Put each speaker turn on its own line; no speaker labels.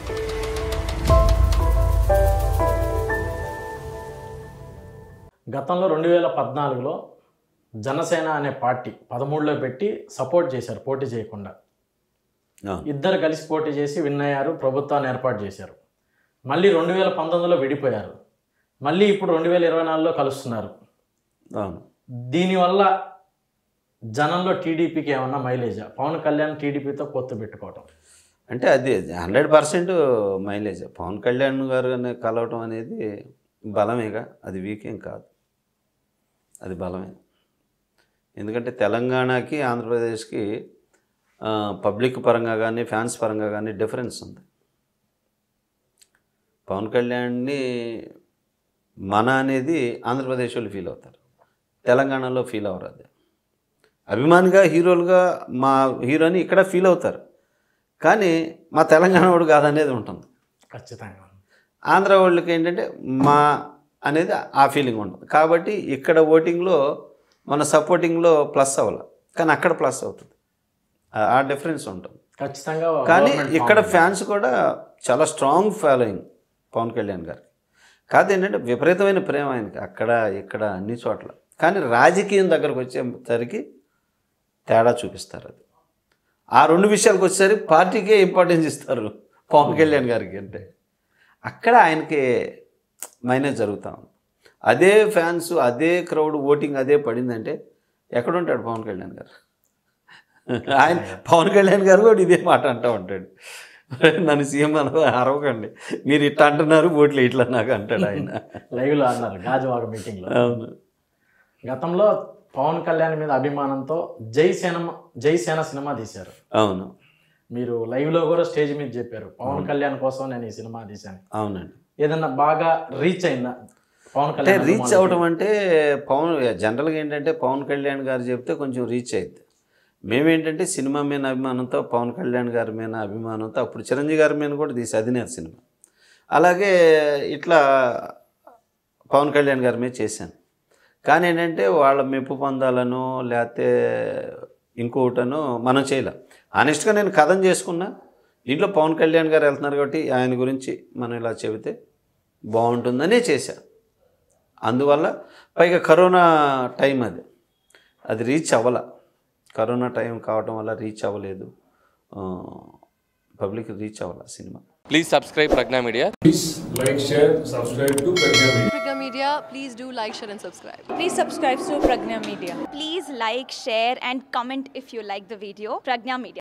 గతంలో రెండు వేల పద్నాలుగులో జనసేన అనే పార్టీ పదమూడులో పెట్టి సపోర్ట్ చేశారు పోటీ చేయకుండా
అవును
ఇద్దరు కలిసి పోటీ చేసి విన్ అయ్యారు ప్రభుత్వాన్ని ఏర్పాటు చేశారు మళ్ళీ రెండు వేల పంతొమ్మిదిలో విడిపోయారు మళ్ళీ ఇప్పుడు రెండు వేల ఇరవై నాలుగులో కలుస్తున్నారు
అవును
దీనివల్ల జనంలో టీడీపీకి ఏమన్నా మైలేజా పవన్ కళ్యాణ్ టీడీపీతో పొత్తు పెట్టుకోవటం
అంటే అది hundred percent mileage Pawan Kalyan గారు అనే- కలవటం అనేది బలమేగా అది వీకేం కాదు అది బలమే ఎందుకంటే తెలంగాణకి ఆంధ్రప్రదేశ్కి ఆ, పబ్లిక్ పరంగా కానీ ఫ్యాన్స్ పరంగా కానీ డిఫరెన్స్ ఉంది పవన్ కళ్యాణ్ని మన అనేది ఆంధ్రప్రదేశ్ వాళ్ళు ఫీల్ అవుతారు తెలంగాణలో ఫీల్ అవ్వరు అది అభిమానిగా హీరోలుగా మా హీరోని ఇక్కడ ఫీల్ అవుతారు కానీ మా తెలంగాణ వాడు కాదనేది ఉంటుంది
ఖచ్చితంగా
ఆంధ్ర వాళ్ళకి ఏంటంటే మా అనేది ఆ ఫీలింగ్ ఉంటుంది కాబట్టి ఇక్కడ ఓటింగ్లో మన సపోర్టింగ్లో ప్లస్ అవ్వాలి కానీ అక్కడ ప్లస్ అవుతుంది ఆ- ఆ డిఫరెన్స్ ఉంటుంది
ఖచ్చితంగా
కానీ
government
ఇక్కడ
form
ఫ్యాన్స్ కూడా చాలా స్ట్రాంగ్ ఫాలోయింగ్ పవన్ కళ్యాణ్ గారికి కాదు ఏంటంటే విపరీతమైన ప్రేమ ఆయనకి అక్కడ ఇక్కడ అన్ని చోట్ల కానీ రాజకీయం దగ్గరకు వచ్చేసరికి తేడా చూపిస్తారు అది ఆ రెండు విషయాలకు వచ్చేసరికి పార్టీకే ఇంపార్టెన్స్ ఇస్తారు పవన్ కళ్యాణ్ గారికి అంటే అక్కడ ఆయనకి మైనస్ జరుగుతా ఉంది అదే ఫ్యాన్స్ అదే క్రౌడ్ ఓటింగ్ అదే పడిందంటే ఎక్కడుంటాడు పవన్ కళ్యాణ్ గారు ఆయన పవన్ కళ్యాణ్ గారు కూడా ఇదే మాట అంటూ ఉంటాడు నన్ను సీఎం అన అరవకండి మీరు ఇట్లా అంటున్నారు ఓట్లు ఇట్లా నాకు అంటాడు ఆయన
లైవ్ లో అన్నారు గాజువాక మీటింగ్ లో
అవును
గతంలో పవన్ కళ్యాణ్ మీద అభిమానంతో జై సేన జై సేన సినిమా తీశారు
అవును
మీరు లైవ్ లో కూడా స్టేజ్ మీద చెప్పారు పవన్ కళ్యాణ్ కోసం నేను ఈ సినిమా తీశాను
అవునండి
ఏదన్నా బాగా రీచ్ అయిందా పవన్
అంటే
కళ్యాణ్
రీచ్
అభిమానులకి?
అవ్వడం అంటే పవన్ జనరల్గా ఏంటంటే పవన్ కళ్యాణ్ గారు చెప్తే కొంచెం రీచ్ అయింది మేమేంటంటే సినిమా మీద అభిమానంతో పవన్ కళ్యాణ్ గారి మీద అభిమానంతో అప్పుడు చిరంజీవి గారి మీద కూడా తీసి అధినేత సినిమా అలాగే ఇట్లా పవన్ కళ్యాణ్ గారి మీద చేశాను కానీ ఏంటంటే వాళ్ళ మెప్పు పొందాలనో లేకపోతే ఇంకొకటనో మనం చేయలేం ఆనెస్ట్గా నేను కథం చేసుకున్నా దీంట్లో పవన్ కళ్యాణ్ గారు వెళ్తున్నారు కాబట్టి ఆయన గురించి మనం ఇలా చెబితే బాగుంటుందనే చేశా అందువల్ల పైగా కరోనా టైం అది అది రీచ్ అవ్వాల కరోనా టైం కావటం వల్ల రీచ్ అవ్వలేదు పబ్లిక్ రీచ్ అవ్వాల cinema
Please subscribe Pragna Media.
Please like, share, subscribe to Pragya Media.
Pragya Media, please do like, share, and subscribe.
Please subscribe to Pragna Media.
Please like, share, and comment if you like the video. Pragna Media.